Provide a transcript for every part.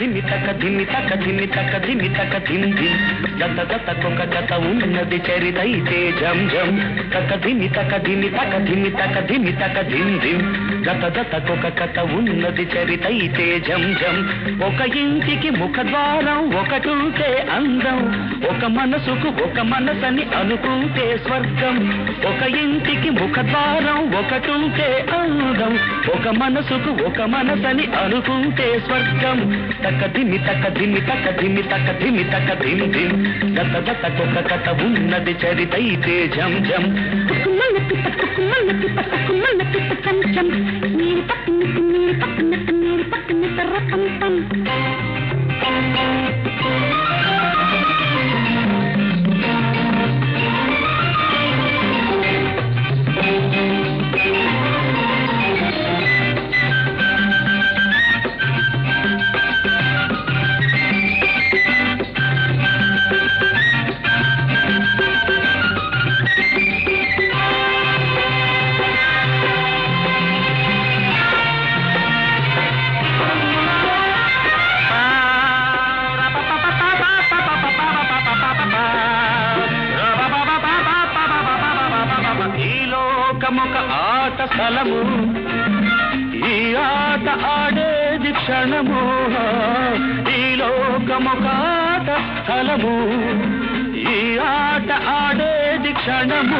ధిమి తక ధిమి తక ధిమి తక ధిమి తక ధిమ్ ధిమ్ గత గత కొక గత ఉన్నది చరితైతే జం జం తక ధిమి తక ధిమి తక ధిమి తక ధిమి తక ధిమ్ ధిమ్ గత గత కొక కథ ఉన్నది చరితైతే జం జం ఒక ఇంటికి ముఖద్వారం ఒకటుంటే అందం ఒక మనసుకు ఒక మనసని అనుకుంటే స్వర్గం ఒక ఇంటికి ముఖద్వారం ఒకటుంటే అందం ఒక మనసుకు ఒక మనసని అనుకుంటే స్వర్గం తక దిమి తక దిమి తక దిమి తక దిమి తక దిమ్ దిమ్ గత గత కొక కథ ఉన్నది చరితైతే జం జం కుక్కుమల్ల పిట్ట కుక్కుమల్ల పిట్ట కుక్కుమల్ల పిట్ట చం చం మీరు పక్కనట్టు మీరు పక్కనట్టు మీరు పక్కనట్టు రపం పం ఈ లోకమొక ఆట స్థలము ఈ ఆట ఆడేది క్షణము ఈ లోకమొక ఆట స్థలము ఈ ఆట ఆడేది క్షణము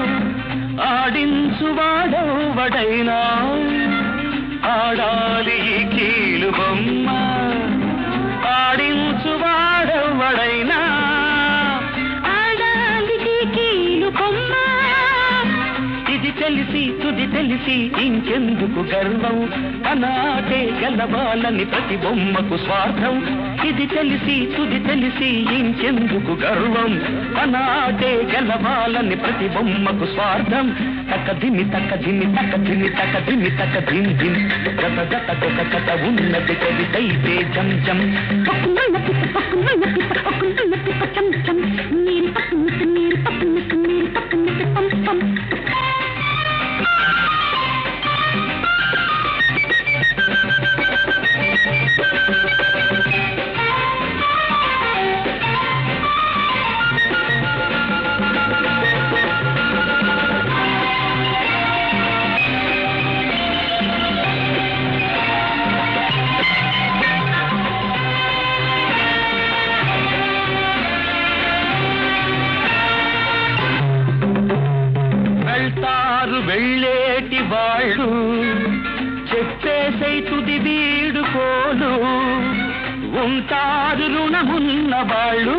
ఆడించువాడవడైనా ఆడాలి ఈ కీలు బొమ్మ ఆడించువాడవడైనా ఆడాలి కీలు బొమ్మ ఇది తెలిసి తుది తెలిసి ఇంకెందుకు గర్వం అనాటే గెలవాలని ప్రతి బొమ్మకు స్వార్థం ఇది తెలిసి తుది తెలిసి ఇంకెందుకు గర్వం అనాటే గెలవాలని ప్రతి బొమ్మకు స్వార్థం తక దిమి తక దిమి తక దిమి తక దిమి తక దిమ్ దిమ్ గత గత కొక కథ ఉన్నది కవితైతే జం జం కుక్కుమల్ల పిట్ట కుక్కుమల్ల పిట్ట కుక్కుమల్ల పిట్ట చం చం మీరు పక్కనట్టు మీరు పక్కనట్టు మీరు పక్కనట్టు పం పం వెళ్తారు వెళ్ళేటి వాళ్ళు చెప్పేసై తుది వీడుకోలు ఉంటారు రుణమున్న వాళ్ళు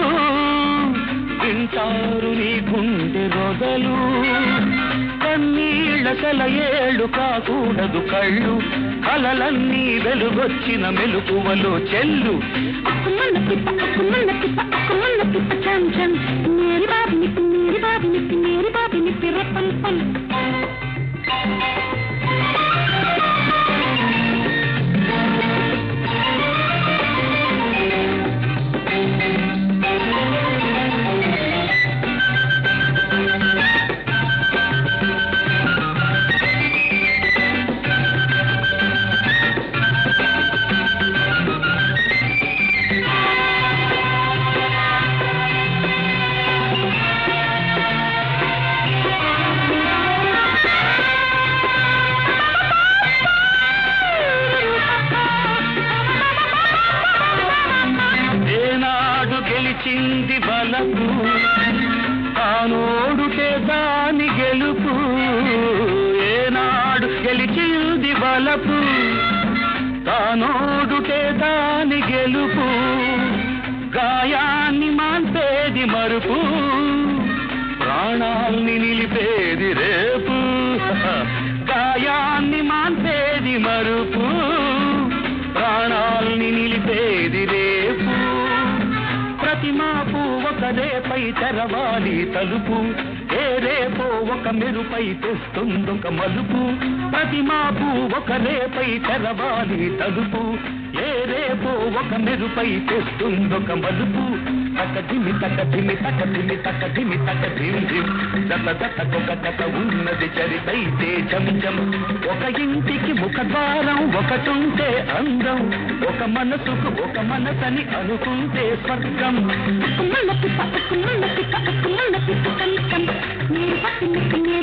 వింటారు నీ గుండె రొగలు కన్నీళ్ళ సెలయేళ్ళు కాకూడదు కళ్ళు కలలన్నీ వెలుగొచ్చిన మెలుకువలో చెల్లు కుక్కుమల్ల పిట్ట కుక్కుమల్ల పిట్ట కుక్కుమల్ల పిట్ట చం చం మేరీ బాబు నిప్పి మేరీ బాబు నిప్పి మేరీ బాబు నిప్పి రపం పం ఏనాడు గెలిచింది బలపు తానోడుటే దాని గెలుపు ఏనాడు గెలిచింది బలపు తానోడుటే దాని గెలుపు గాయాన్ని మాన్పేది మరుపు ప్రాణాల్ని నిలిపేది రేపు గాయాన్ని మాన్పేది మరుపు ప్రాణాల్ని నిలిపేది రేపు ప్రతి మాపు ఒక రేపై తెరవాలి తలుపు ఏ రేపో ఒక మెరుపై తెస్తుందొక మలుపు ప్రతి మాపు ఒక రేపై తెరవాలి తలుపు ఏ రేపో ఒక మెరుపై తెస్తుందొక మలుపు తక ధిమి తక ధిమి తక ధిమి తక ధిమి తక ధిమ్ ధిమ్ జత జతకొక కథ ఉన్నది చరితైతే జం జం ఒక ఇంటికి ముఖద్వారం ఒకటుంటే అందం ఒక మనసుకు ఒక మనసని అనుకుంటే స్వర్గం అక్కుమల్ల పిప్ప అక్కుమల్ల పిప్ప అక్కుమల్ల పిప్ప కం కం మేరీ బాబి నిప్పి మేరీ